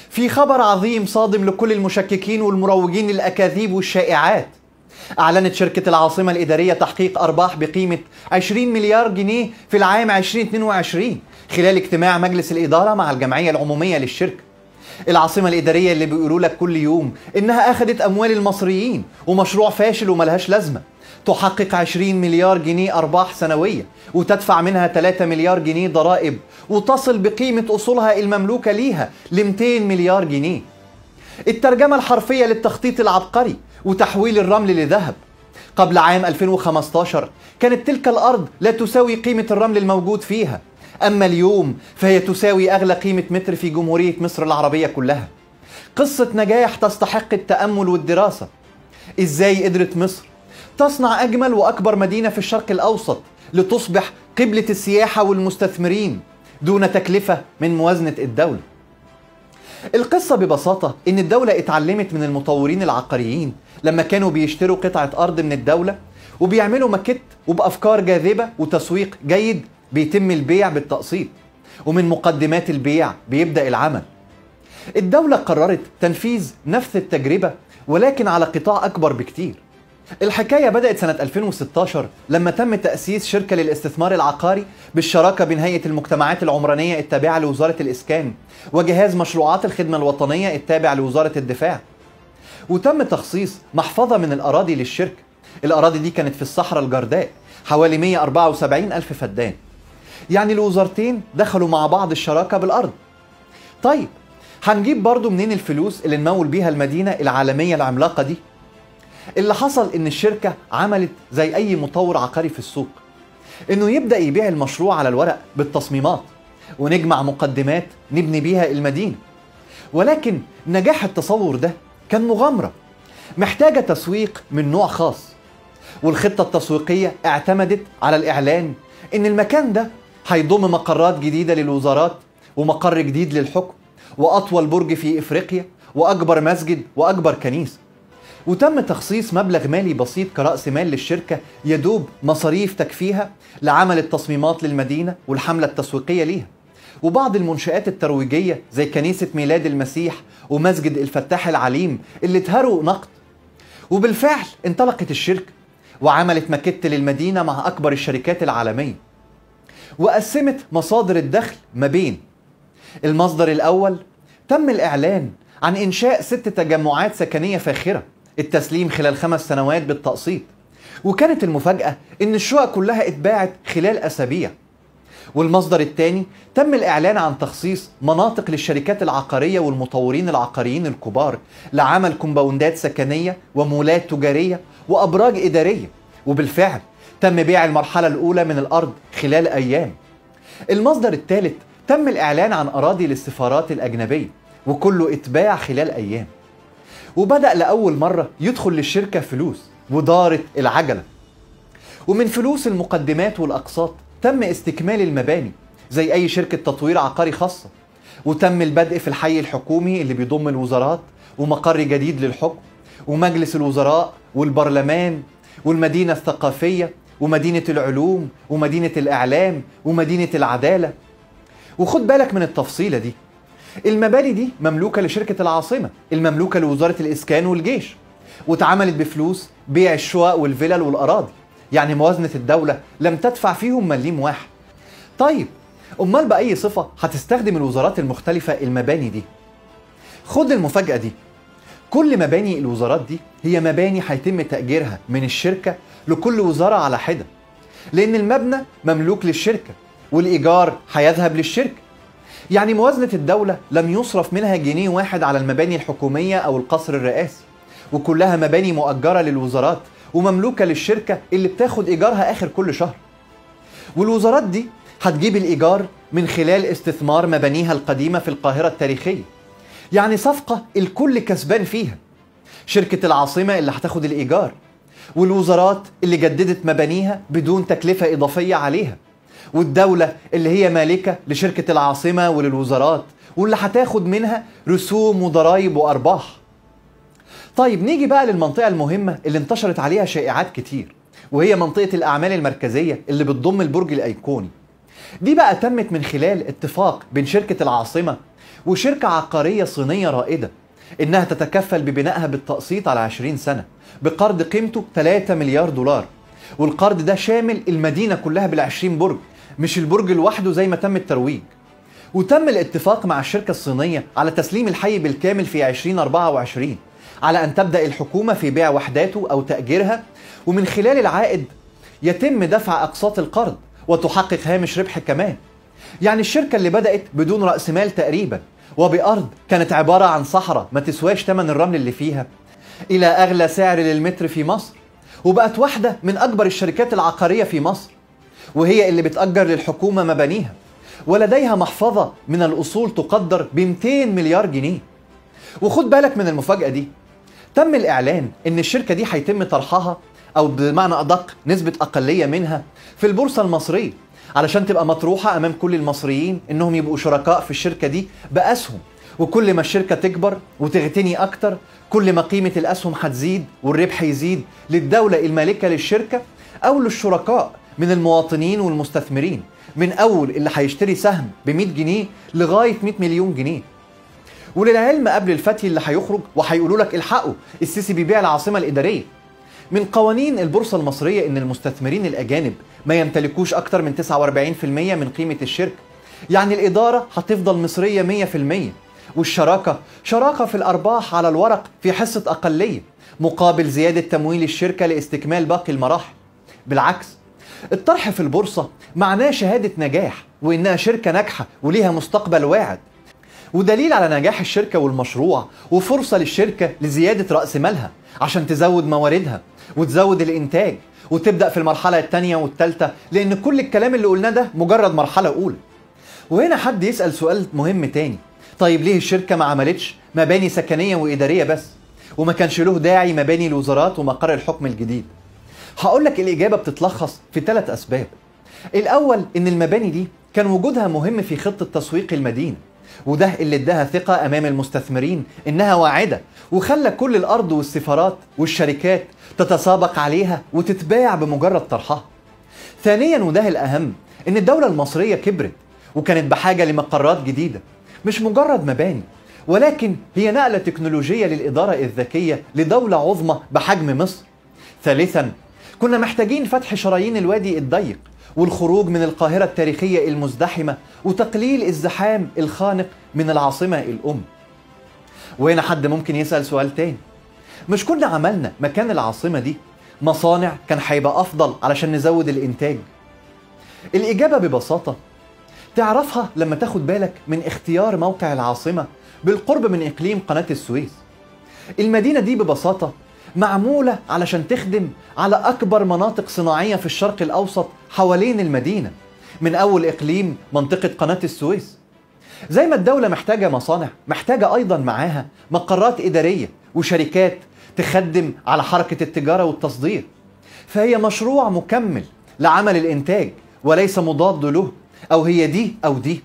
في خبر عظيم صادم لكل المشككين والمروجين للأكاذيب والشائعات أعلنت شركة العاصمة الإدارية تحقيق أرباح بقيمة 20 مليار جنيه في العام 2022 خلال اجتماع مجلس الإدارة مع الجمعية العمومية للشركة العاصمة الإدارية اللي بيقولوا لك كل يوم إنها أخذت أموال المصريين ومشروع فاشل وملهاش لازمة تحقق 20 مليار جنيه أرباح سنوية وتدفع منها 3 مليار جنيه ضرائب وتصل بقيمة أصولها المملوكة ليها ل 200 مليار جنيه الترجمة الحرفية للتخطيط العبقري وتحويل الرمل لذهب قبل عام 2015 كانت تلك الأرض لا تساوي قيمة الرمل الموجود فيها أما اليوم فهي تساوي أغلى قيمة متر في جمهورية مصر العربية كلها قصة نجاح تستحق التأمل والدراسة إزاي قدرت مصر تصنع أجمل وأكبر مدينة في الشرق الأوسط لتصبح قبلة السياحة والمستثمرين دون تكلفة من موازنة الدولة القصة ببساطة إن الدولة اتعلمت من المطورين العقاريين لما كانوا بيشتروا قطعة أرض من الدولة وبيعملوا ماكيت وبأفكار جاذبة وتسويق جيد بيتم البيع بالتقسيط ومن مقدمات البيع بيبدأ العمل الدولة قررت تنفيذ نفس التجربة ولكن على قطاع أكبر بكتير الحكاية بدأت سنة 2016 لما تم تأسيس شركة للاستثمار العقاري بالشراكة بين هيئة المجتمعات العمرانية التابعة لوزارة الإسكان وجهاز مشروعات الخدمة الوطنية التابع لوزارة الدفاع وتم تخصيص محفظة من الأراضي للشركة الأراضي دي كانت في الصحراء الجرداء حوالي 174 ألف فدان يعني الوزارتين دخلوا مع بعض الشراكة بالأرض طيب هنجيب برضو منين الفلوس اللي نمول بيها المدينة العالمية العملاقة دي اللي حصل ان الشركة عملت زي اي مطور عقاري في السوق انه يبدأ يبيع المشروع على الورق بالتصميمات ونجمع مقدمات نبني بيها المدينة ولكن نجاح التصور ده كان مغامرة محتاجة تسويق من نوع خاص والخطة التسويقية اعتمدت على الإعلان إن المكان ده هيضم مقرات جديدة للوزارات ومقر جديد للحكم وأطول برج في إفريقيا وأكبر مسجد وأكبر كنيسة وتم تخصيص مبلغ مالي بسيط كرأس مال للشركة يدوب مصاريف تكفيها لعمل التصميمات للمدينة والحملة التسويقية ليها وبعض المنشآت الترويجية زي كنيسة ميلاد المسيح ومسجد الفتاح العليم اللي اتهروا نقد وبالفعل انطلقت الشركة وعملت ماكيت للمدينة مع أكبر الشركات العالمية وقسمت مصادر الدخل ما بين المصدر الأول تم الإعلان عن إنشاء ست تجمعات سكنية فاخرة التسليم خلال خمس سنوات بالتقسيط وكانت المفاجأة إن الشقق كلها اتباعت خلال أسابيع والمصدر الثاني تم الإعلان عن تخصيص مناطق للشركات العقارية والمطورين العقاريين الكبار لعمل كومباوندات سكنية ومولات تجارية وأبراج إدارية وبالفعل تم بيع المرحلة الأولى من الأرض خلال أيام المصدر الثالث تم الإعلان عن أراضي للسفارات الأجنبية وكله اتباع خلال أيام وبدأ لأول مرة يدخل للشركة فلوس ودارت العجلة ومن فلوس المقدمات والأقساط تم استكمال المباني زي أي شركة تطوير عقاري خاصة وتم البدء في الحي الحكومي اللي بيضم الوزارات ومقر جديد للحكم ومجلس الوزراء والبرلمان والمدينة الثقافية ومدينة العلوم ومدينة الإعلام ومدينة العدالة وخد بالك من التفصيلة دي المباني دي مملوكة لشركة العاصمة المملوكة لوزارة الإسكان والجيش واتعملت بفلوس بيع الشقق والفلل والأراضي يعني موازنة الدولة لم تدفع فيهم مليم واحد طيب أمال بأي صفة هتستخدم الوزارات المختلفة المباني دي خد المفاجأة دي كل مباني الوزارات دي هي مباني هيتم تأجيرها من الشركة لكل وزارة على حدة لأن المبنى مملوك للشركة والإيجار هيذهب للشركة يعني موازنة الدولة لم يصرف منها جنيه واحد على المباني الحكومية أو القصر الرئاسي وكلها مباني مؤجرة للوزارات ومملوكة للشركة اللي بتاخد إيجارها آخر كل شهر والوزارات دي هتجيب الإيجار من خلال استثمار مبانيها القديمة في القاهرة التاريخية يعني صفقة الكل كسبان فيها شركة العاصمة اللي هتاخد الإيجار والوزارات اللي جددت مبانيها بدون تكلفة إضافية عليها والدولة اللي هي مالكة لشركة العاصمة وللوزارات واللي هتاخد منها رسوم وضرائب وأرباح طيب نيجي بقى للمنطقة المهمة اللي انتشرت عليها شائعات كتير وهي منطقة الأعمال المركزية اللي بتضم البرج الأيقوني دي بقى تمت من خلال اتفاق بين شركة العاصمة وشركة عقارية صينية رائدة إنها تتكفل ببنائها بالتقسيط على 20 سنة بقرض قيمته 3 مليار دولار والقرض ده شامل المدينة كلها بال20 برج مش البرج لوحده زي ما تم الترويج وتم الاتفاق مع الشركة الصينية على تسليم الحي بالكامل في 2024 على أن تبدأ الحكومة في بيع وحداته أو تأجيرها ومن خلال العائد يتم دفع أقساط القرض وتحقق هامش ربح كمان يعني الشركة اللي بدأت بدون رأس مال تقريبا وبأرض كانت عبارة عن صحراء ما تسواش ثمن الرمل اللي فيها إلى أغلى سعر للمتر في مصر وبقت واحدة من أكبر الشركات العقارية في مصر وهي اللي بتأجر للحكومة مبانيها ولديها محفظة من الأصول تقدر ب 200 مليار جنيه وخد بالك من المفاجأة دي تم الإعلان إن الشركة دي هيتم طرحها أو بمعنى أدق نسبة أقلية منها في البورصة المصرية علشان تبقى مطروحة أمام كل المصريين إنهم يبقوا شركاء في الشركة دي بأسهم وكل ما الشركة تكبر وتغتني أكتر كل ما قيمة الأسهم هتزيد والربح يزيد للدولة المالكة للشركة أو للشركاء من المواطنين والمستثمرين من أول اللي هيشتري سهم ب 100 جنيه لغاية 100 مليون جنيه وللعلم قبل الفتي اللي هيخرج وهيقولوا لك الحقوا السيسي بيبيع العاصمة الإدارية من قوانين البورصة المصرية إن المستثمرين الأجانب ما يمتلكوش أكتر من 49% من قيمة الشركة يعني الإدارة هتفضل مصرية 100% والشراكة شراكة في الأرباح على الورق في حصة أقلية مقابل زيادة تمويل الشركة لاستكمال باقي المراحل بالعكس الطرح في البورصة معناه شهادة نجاح وإنها شركة ناجحة وليها مستقبل واعد ودليل على نجاح الشركة والمشروع وفرصة للشركة لزيادة رأس مالها عشان تزود مواردها وتزود الإنتاج وتبدأ في المرحلة الثانية والثالثة لأن كل الكلام اللي قلناه ده مجرد مرحلة أولى وهنا حد يسأل سؤال مهم تاني طيب ليه الشركة ما عملتش مباني سكنية وإدارية بس وما كانش له داعي مباني الوزارات ومقر الحكم الجديد هقول لك الإجابة بتتلخص في ثلاث أسباب الأول إن المباني دي كان وجودها مهم في خطة تسويق المدينة وده اللي اداها ثقة أمام المستثمرين إنها واعدة وخلى كل الأرض والسفارات والشركات تتسابق عليها وتتباع بمجرد طرحها ثانيا وده الأهم إن الدولة المصرية كبرت وكانت بحاجة لمقرات جديدة مش مجرد مباني ولكن هي نقلة تكنولوجية للإدارة الذكية لدولة عظمى بحجم مصر ثالثا كنا محتاجين فتح شرايين الوادي الضيق والخروج من القاهرة التاريخية المزدحمة وتقليل الزحام الخانق من العاصمة الأم وهنا حد ممكن يسأل سؤال تاني مش كنا عملنا مكان العاصمة دي مصانع كان هيبقى أفضل علشان نزود الإنتاج الإجابة ببساطة تعرفها لما تاخد بالك من اختيار موقع العاصمة بالقرب من إقليم قناة السويس المدينة دي ببساطة معمولة علشان تخدم على أكبر مناطق صناعية في الشرق الأوسط حوالين المدينة من أول إقليم منطقة قناة السويس زي ما الدولة محتاجة مصانع محتاجة أيضا معاها مقرات إدارية وشركات تخدم على حركة التجارة والتصدير فهي مشروع مكمل لعمل الإنتاج وليس مضاد له أو هي دي أو دي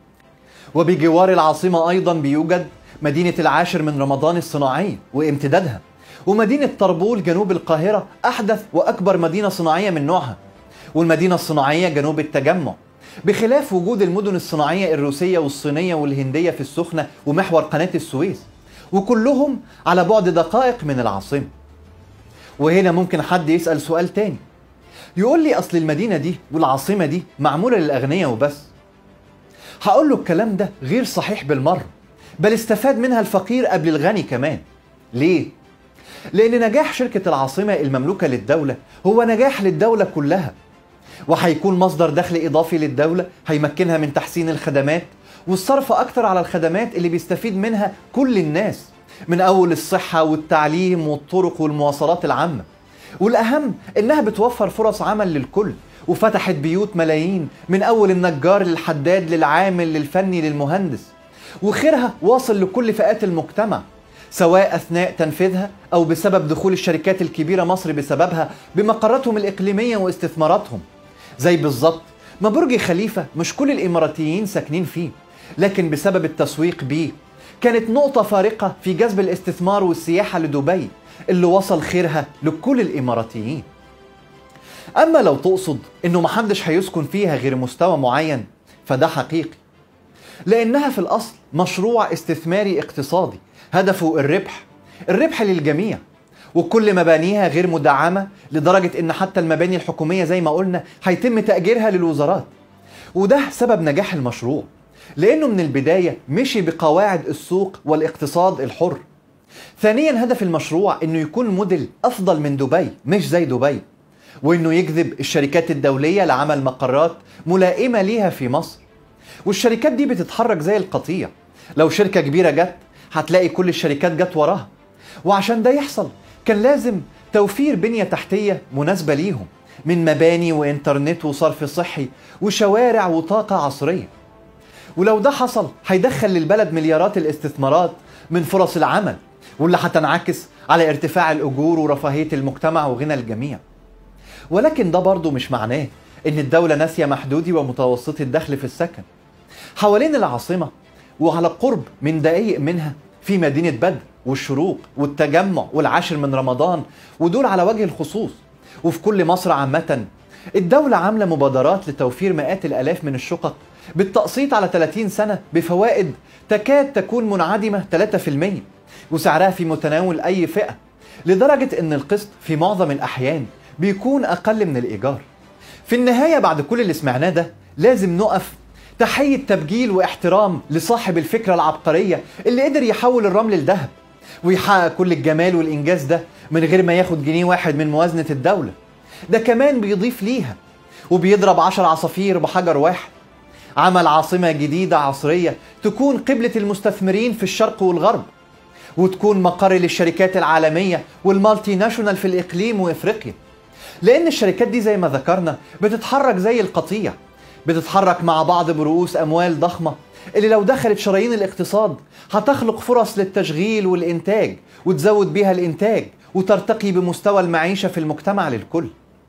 وبجوار العاصمة أيضا بيوجد مدينة العاشر من رمضان الصناعية وامتدادها ومدينة طربول جنوب القاهرة أحدث وأكبر مدينة صناعية من نوعها والمدينة الصناعية جنوب التجمع بخلاف وجود المدن الصناعية الروسية والصينية والهندية في السخنة ومحور قناة السويس وكلهم على بعد دقائق من العاصمة وهنا ممكن حد يسأل سؤال تاني يقول لي أصل المدينة دي والعاصمة دي معمولة للأغنياء وبس هقول له الكلام ده غير صحيح بالمرة بل استفاد منها الفقير قبل الغني كمان ليه؟ لأن نجاح شركة العاصمة المملوكة للدولة هو نجاح للدولة كلها وهيكون مصدر دخل إضافي للدولة هيمكنها من تحسين الخدمات والصرف أكثر على الخدمات اللي بيستفيد منها كل الناس من أول الصحة والتعليم والطرق والمواصلات العامة والأهم إنها بتوفر فرص عمل للكل وفتحت بيوت ملايين من أول النجار للحداد للعامل للفني للمهندس وخيرها واصل لكل فئات المجتمع سواء اثناء تنفيذها او بسبب دخول الشركات الكبيره مصر بسببها بمقراتهم الاقليميه واستثماراتهم زي بالظبط ما برج خليفه مش كل الاماراتيين ساكنين فيه لكن بسبب التسويق بيه كانت نقطة فارقة في جذب الاستثمار والسياحة لدبي اللي وصل خيرها لكل الإماراتيين أما لو تقصد إنه محدش هيسكن فيها غير مستوى معين فده حقيقي لأنها في الأصل مشروع استثماري اقتصادي هدفه الربح الربح للجميع وكل مبانيها غير مدعمة لدرجة إن حتى المباني الحكومية زي ما قلنا هيتم تأجيرها للوزارات وده سبب نجاح المشروع لأنه من البداية مشي بقواعد السوق والاقتصاد الحر ثانيا هدف المشروع انه يكون موديل افضل من دبي مش زي دبي وانه يجذب الشركات الدوليه لعمل مقرات ملائمه ليها في مصر والشركات دي بتتحرك زي القطيع لو شركه كبيره جت هتلاقي كل الشركات جت وراها وعشان ده يحصل كان لازم توفير بنيه تحتيه مناسبه ليهم من مباني وانترنت وصرف صحي وشوارع وطاقه عصريه ولو ده حصل هيدخل للبلد مليارات الاستثمارات من فرص العمل واللي هتنعكس على ارتفاع الأجور ورفاهية المجتمع وغنى الجميع ولكن ده برضه مش معناه إن الدولة ناسية محدودي ومتوسطي الدخل في السكن حوالين العاصمة وعلى قرب من دقايق منها في مدينة بدر والشروق والتجمع والعاشر من رمضان ودول على وجه الخصوص وفي كل مصر عامة الدولة عاملة مبادرات لتوفير مئات الآلاف من الشقق بالتقسيط على 30 سنة بفوائد تكاد تكون منعدمة 3% وسعرها في متناول أي فئة لدرجة أن القسط في معظم الأحيان بيكون أقل من الإيجار في النهاية بعد كل اللي سمعناه ده لازم نقف تحية تبجيل واحترام لصاحب الفكرة العبقرية اللي قدر يحول الرمل لذهب ويحقق كل الجمال والإنجاز ده من غير ما ياخد جنيه واحد من موازنة الدولة ده كمان بيضيف ليها وبيضرب عشر عصافير بحجر واحد عمل عاصمة جديدة عصرية تكون قبلة المستثمرين في الشرق والغرب وتكون مقر للشركات العالمية والمالتي ناشونال في الإقليم وإفريقيا لأن الشركات دي زي ما ذكرنا بتتحرك زي القطيع بتتحرك مع بعض برؤوس أموال ضخمة اللي لو دخلت شرايين الاقتصاد هتخلق فرص للتشغيل والإنتاج وتزود بيها الإنتاج وترتقي بمستوى المعيشة في المجتمع للكل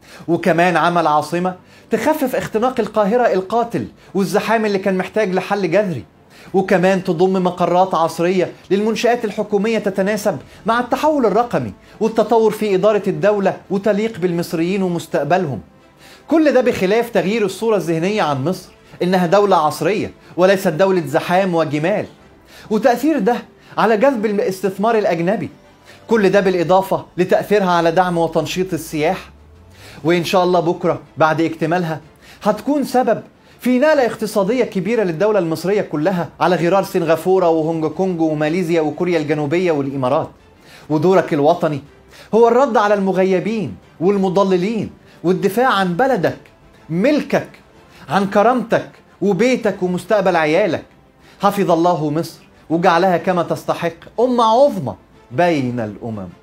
وكمان عمل عاصمة تخفف اختناق القاهرة القاتل والزحام اللي كان محتاج لحل جذري وكمان تضم مقرات عصرية للمنشآت الحكومية تتناسب مع التحول الرقمي والتطور في إدارة الدولة وتليق بالمصريين ومستقبلهم كل ده بخلاف تغيير الصورة الذهنية عن مصر إنها دولة عصرية وليست دولة زحام وجمال وتأثير ده على جذب الاستثمار الأجنبي كل ده بالإضافة لتأثيرها على دعم وتنشيط السياحة وإن شاء الله بكرة بعد اكتمالها هتكون سبب في نقلة اقتصادية كبيرة للدولة المصرية كلها على غرار سنغافورة وهونج كونج وماليزيا وكوريا الجنوبية والإمارات ودورك الوطني هو الرد على المغيبين والمضللين والدفاع عن بلدك ملكك عن كرامتك وبيتك ومستقبل عيالك حفظ الله مصر وجعلها كما تستحق أمة عظمى بين الأمم